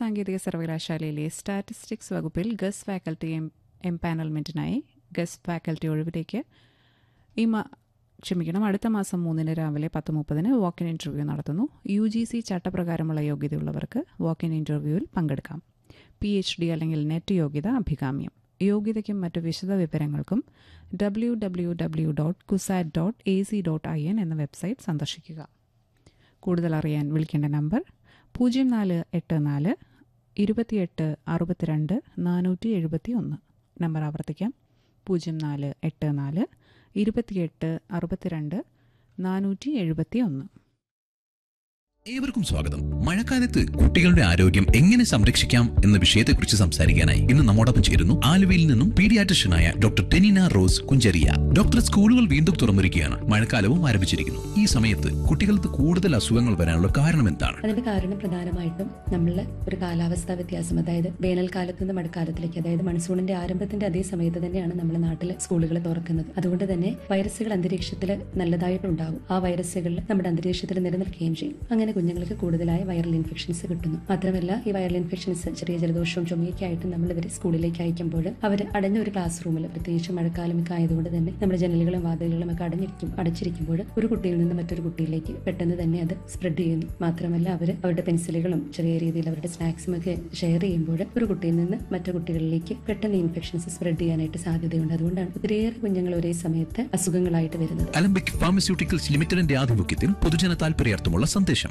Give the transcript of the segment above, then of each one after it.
സാങ്കേതിക സർവകലാശാലയിലെ സ്റ്റാറ്റിസ്റ്റിക്സ് വകുപ്പിൽ ഗസ് ഫാക്കൽറ്റി എം എംപാനൽമെന്റിനായി ഗസ് ഫാക്കൽറ്റി ഒഴിവിലേക്ക് ഈ മാ ക്ഷമിക്കണം അടുത്ത മാസം മൂന്നിന് രാവിലെ പത്ത് മുപ്പതിന് വാക്കിൻ ഇൻ്റർവ്യൂ നടത്തുന്നു യു ജി സി ചട്ടപ്രകാരമുള്ള യോഗ്യതയുള്ളവർക്ക് വാക്കിൻ ഇൻ്റർവ്യൂവിൽ പങ്കെടുക്കാം പി എച്ച് ഡി അല്ലെങ്കിൽ നെറ്റ് യോഗ്യത അഭികാമ്യം യോഗ്യതയ്ക്കും മറ്റു വിശദ വിവരങ്ങൾക്കും W W W dot CUSAT dot A C dot I N എന്ന വെബ്സൈറ്റ് സന്ദർശിക്കുക കൂടുതൽ അറിയാൻ വിളിക്കേണ്ട നമ്പർ പൂജ്യം നാല് എട്ട് നാല് ഇരുപത്തിയെട്ട് അറുപത്തിരണ്ട് നാനൂറ്റി എഴുപത്തി ഒന്ന് നമ്പർ ആവർത്തിക്കാം പൂജ്യം നാല് എട്ട് നാല് ഇരുപത്തിയെട്ട് അറുപത്തിരണ്ട് നാനൂറ്റി എഴുപത്തി ഒന്ന് ഏവർക്കും സ്വാഗതം മഴക്കാലത്ത് കുട്ടികളുടെ ആരോഗ്യം എങ്ങനെ സംരക്ഷിക്കാം എന്ന വിഷയത്തെക്കുറിച്ച് സംസാരിക്കാനായി ഇന്ന് നമ്മോടൊപ്പം ചേരുന്നു ആലുവയിൽ നിന്നും പീഡിയാട്രിഷ്യനായ ഡോക്ടർ ടെനിന റോസ് കുഞ്ചരിയ ഡോക്ടർ സ്കൂളുകൾ വീണ്ടും തുറന്നിരിക്കുകയാണ് മഴക്കാലവും ആരംഭിച്ചിരിക്കുന്നു ഈ സമയത്ത് കുട്ടികൾക്ക് കൂടുതൽ അസുഖങ്ങൾ വരാനുള്ള കാരണം എന്താണ് അതിന്റെ കാരണം പ്രധാനമായിട്ടും നമ്മൾ ഒരു കാലാവസ്ഥാ വ്യത്യാസം അതായത് വേനൽക്കാലത്ത് നിന്ന് മഴക്കാലത്തിലേക്ക് അതായത് മൺസൂണിന്റെ ആരംഭത്തിന്റെ അതേ സമയത്ത് തന്നെയാണ് നമ്മുടെ നാട്ടിൽ സ്കൂളുകൾ തുറക്കുന്നത് അതുകൊണ്ട് തന്നെ വൈറസുകൾ അന്തരീക്ഷത്തിൽ നല്ലതായിട്ടുണ്ടാവും ആ വൈറസുകൾ നമ്മുടെ അന്തരീക്ഷത്തിൽ നിലനിൽക്കുകയും ചെയ്യും അങ്ങനെ കുഞ്ഞുങ്ങൾക്ക് കൂടുതലായ വൈറൽ ഇൻഫെക്ഷൻസ് കിട്ടുന്നു മാത്രമല്ല ഈ വൈറൽ ഇൻഫെക്ഷൻസ് ചെറിയ ജലദോഷവും ചുമയൊക്കെ ആയിട്ട് നമ്മൾ ഇവരെ സ്കൂളിലേക്ക് അയക്കുമ്പോൾ അവർ അടഞ്ഞ ഒരു ക്ലാസ് റൂമിൽ പ്രത്യേകിച്ച് മഴക്കാലമൊക്കെ ആയതുകൊണ്ട് തന്നെ നമ്മുടെ ജനലുകളും വാതിലുകളും ഒക്കെ അടഞ്ഞിരിക്കും അടച്ചിരിക്കുമ്പോൾ ഒരു കുട്ടിയിൽ നിന്ന് മറ്റൊരു കുട്ടിയിലേക്ക് പെട്ടെന്ന് തന്നെ അത് സ്പ്രെഡ് ചെയ്യുന്നു മാത്രമല്ല അവർ അവരുടെ പെൻസിലുകളും ചെറിയ രീതിയിൽ അവരുടെ സ്നാക്സും ഒക്കെ ഷെയർ ചെയ്യുമ്പോൾ ഒരു കുട്ടിയിൽ നിന്ന് മറ്റു കുട്ടികളിലേക്ക് പെട്ടെന്ന് ഇൻഫെക്ഷൻസ് സ്പ്രെഡ് ചെയ്യാനായിട്ട് സാധ്യതയുണ്ട് അതുകൊണ്ടാണ് ഒത്തിരിയേറെ കുഞ്ഞുങ്ങൾ ഒരേ സമയത്ത് അസുഖങ്ങളായിട്ട് വരുന്നത് അലംബിക് ഫാർമസ്യൂട്ടിക്കൽസ് ലിമിറ്റഡിന്റെ ആഭിമുഖ്യത്തിൽ പൊതുജന താൽപര്യാർത്ഥമുള്ള സന്ദേശം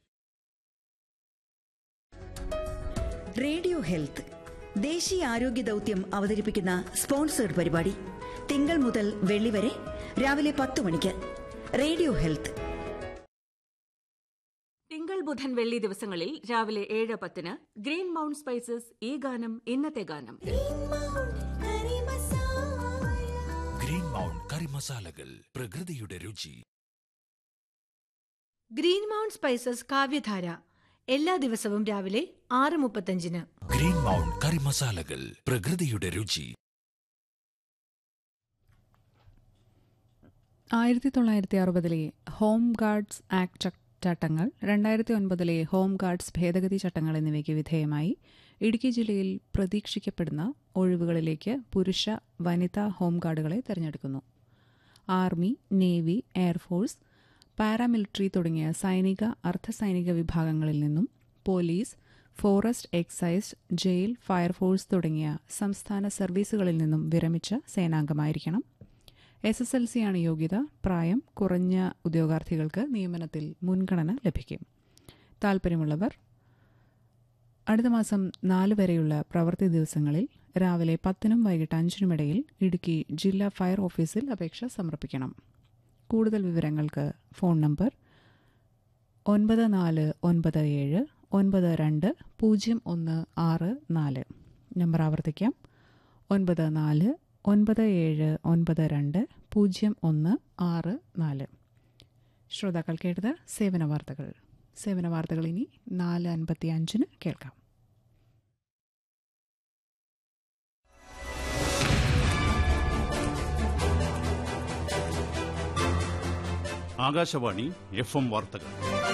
റേഡിയോ ഹെൽത്ത് ദേശീയ ആരോഗ്യ ദൗത്യം അവതരിപ്പിക്കുന്ന സ്പോൺസേഡ് പരിപാടി തിങ്കൾ മുതൽ വെള്ളി വരെ രാവിലെ പത്ത് മണിക്ക് റേഡിയോ ഹെൽത്ത് തിങ്കൾ ബുധൻ വെള്ളി ദിവസങ്ങളിൽ രാവിലെ ഏഴ് പത്തിന് ഗ്രീൻ മൗണ്ട് സ്പൈസസ് ഈ ഗാനം ഇന്നത്തെ ഗാനം ഗ്രീൻ മൗണ്ട് കറി മസാലകൾ പ്രകൃതിയുടെ രുചി ഗ്രീൻ മൗണ്ട് സ്പൈസസ് കാവ്യധാര എല്ലാ ദിവസവും രാവിലെ ആറ് മുപ്പത്തഞ്ചിന് ഗ്രീൻ മൗണ്ട് കറി മസാലകൾ പ്രകൃതിയുടെ രുചി ആയിരത്തി തൊള്ളായിരത്തി അറുപതിലെ ഹോം ഗാർഡ്സ് ആക്ട് ച- ചട്ടങ്ങൾ രണ്ടായിരത്തി ഒൻപതിലെ ഹോം ഗാർഡ്സ് ഭേദഗതി ചട്ടങ്ങൾ എന്നിവയ്ക്ക് വിധേയമായി ഇടുക്കി ജില്ലയിൽ പ്രതീക്ഷിക്കപ്പെടുന്ന ഒഴിവുകളിലേക്ക് പുരുഷ വനിതാ ഹോം ഗാർഡുകളെ തിരഞ്ഞെടുക്കുന്നു ആർമി നേവി എയർഫോഴ്സ് പാരാമിലിറ്ററി തുടങ്ങിയ സൈനിക അർദ്ധസൈനിക വിഭാഗങ്ങളിൽ നിന്നും police forest excise jail fire force തുടങ്ങിയ സംസ്ഥാന സർവീസുകളിൽ നിന്നും വിരമിച്ച സേനാംഗമായിരിക്കണം എസ് എസ് എൽ സിയാണ് യോഗ്യത പ്രായം കുറഞ്ഞ ഉദ്യോഗാർത്ഥികൾക്ക് നിയമനത്തിൽ മുൻഗണന ലഭിക്കും താൽപ്പര്യമുള്ളവർ അടുത്ത മാസം നാല് വരെയുള്ള പ്രവൃത്തി ദിവസങ്ങളിൽ രാവിലെ പത്തിനും വൈകിട്ട് അഞ്ചിനുമിടയിൽ ഇടുക്കി ജില്ലാ ഫയർ ഓഫീസിൽ അപേക്ഷ സമർപ്പിക്കണം കൂടുതൽ വിവരങ്ങൾക്ക് ഫോൺ നമ്പർ ഒൻപത് നാല് ഒൻപത് ഏഴ് ഒൻപത് രണ്ട് പൂജ്യം ഒന്ന് ആറ് നാല് നമ്പർ ആവർത്തിക്കാം ഒൻപത് നാല് ഒൻപത് ഏഴ് ഒൻപത് രണ്ട് പൂജ്യം ഒന്ന് ആറ് നാല് ശ്രോതാക്കൾ കേട്ടത് സേവന വാർത്തകൾ സേവന വാർത്തകൾ ഇനി നാല് അൻപത്തി അഞ്ചിന് കേൾക്കാം ആകാശവാണി എഫ് എം വാർത്തകൾ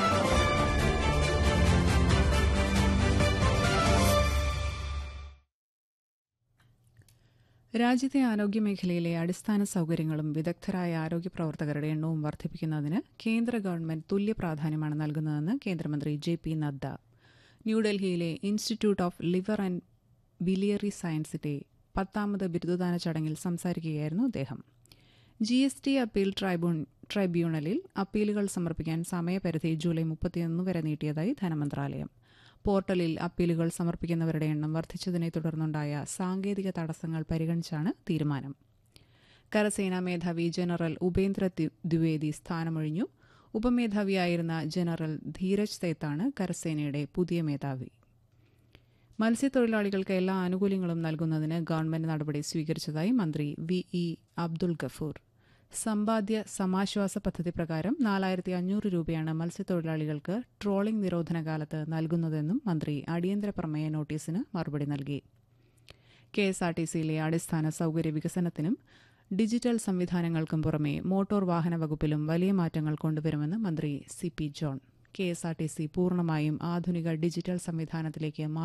രാജ്യത്തെ ആരോഗ്യ മേഖലയിലെ അടിസ്ഥാന സൗകര്യങ്ങളും വിദഗ്ധരായ ആരോഗ്യ പ്രവർത്തകരുടെ എണ്ണവും വർദ്ധിപ്പിക്കുന്നതിന് കേന്ദ്ര ഗവൺമെന്റ് തുല്യ പ്രാധാന്യമാണ് നൽകുന്നതെന്ന് കേന്ദ്രമന്ത്രി ജെ പി നദ്ദ ന്യൂഡൽഹിയിലെ institute of liver and biliary സയൻസിന്റെ പത്താമത് ബിരുദദാന ചടങ്ങിൽ സംസാരിക്കുകയായിരുന്നു അദ്ദേഹം G S T appeal tribune ട്രൈബ്യൂണലിൽ അപ്പീലുകൾ സമർപ്പിക്കാൻ സമയപരിധി ജൂലൈ മുപ്പത്തിയൊന്ന് വരെ നീട്ടിയതായി ധനമന്ത്രാലയം പോർട്ടലിൽ അപ്പീലുകൾ സമർപ്പിക്കുന്നവരുടെ എണ്ണം വർദ്ധിച്ചതിനെ തുടർന്നുണ്ടായ സാങ്കേതിക തടസ്സങ്ങൾ പരിഗണിച്ചാണ് തീരുമാനം കരസേനാ മേധാവി ജനറൽ ഉപേന്ദ്ര ദ്വി- ദ്വിവേദി സ്ഥാനമൊഴിഞ്ഞു ഉപമേധാവിയായിരുന്ന ജനറൽ ധീരജ് സേത്താണ് കരസേനയുടെ പുതിയ മേധാവി മത്സ്യത്തൊഴിലാളികൾക്ക് എല്ലാ ആനുകൂല്യങ്ങളും നൽകുന്നതിന് ഗവൺമെന്റ് നടപടി സ്വീകരിച്ചതായി മന്ത്രി വി ഇ അബ്ദുൾ ഗഫൂർ സമ്പാദ്യ സമാശ്വാസ പദ്ധതി പ്രകാരം നാലായിരത്തി അഞ്ഞൂറ് രൂപയാണ് മത്സ്യത്തൊഴിലാളികൾക്ക് ട്രോളിംഗ് നിരോധന കാലത്ത് നൽകുന്നതെന്നും മന്ത്രി അടിയന്തര പ്രമേയ നോട്ടീസിന് മറുപടി നൽകി കെ എസ് ആർ ടി സിയിലെ അടിസ്ഥാന സൗകര്യ വികസനത്തിനും ഡിജിറ്റൽ സംവിധാനങ്ങൾക്കും പുറമെ മോട്ടോർ വാഹന വകുപ്പിലും വലിയ മാറ്റങ്ങൾ കൊണ്ടുവരുമെന്ന് മന്ത്രി C P John K S R T C പൂർണ്ണമായും ആധുനിക ഡിജിറ്റൽ സംവിധാനത്തിലേക്ക്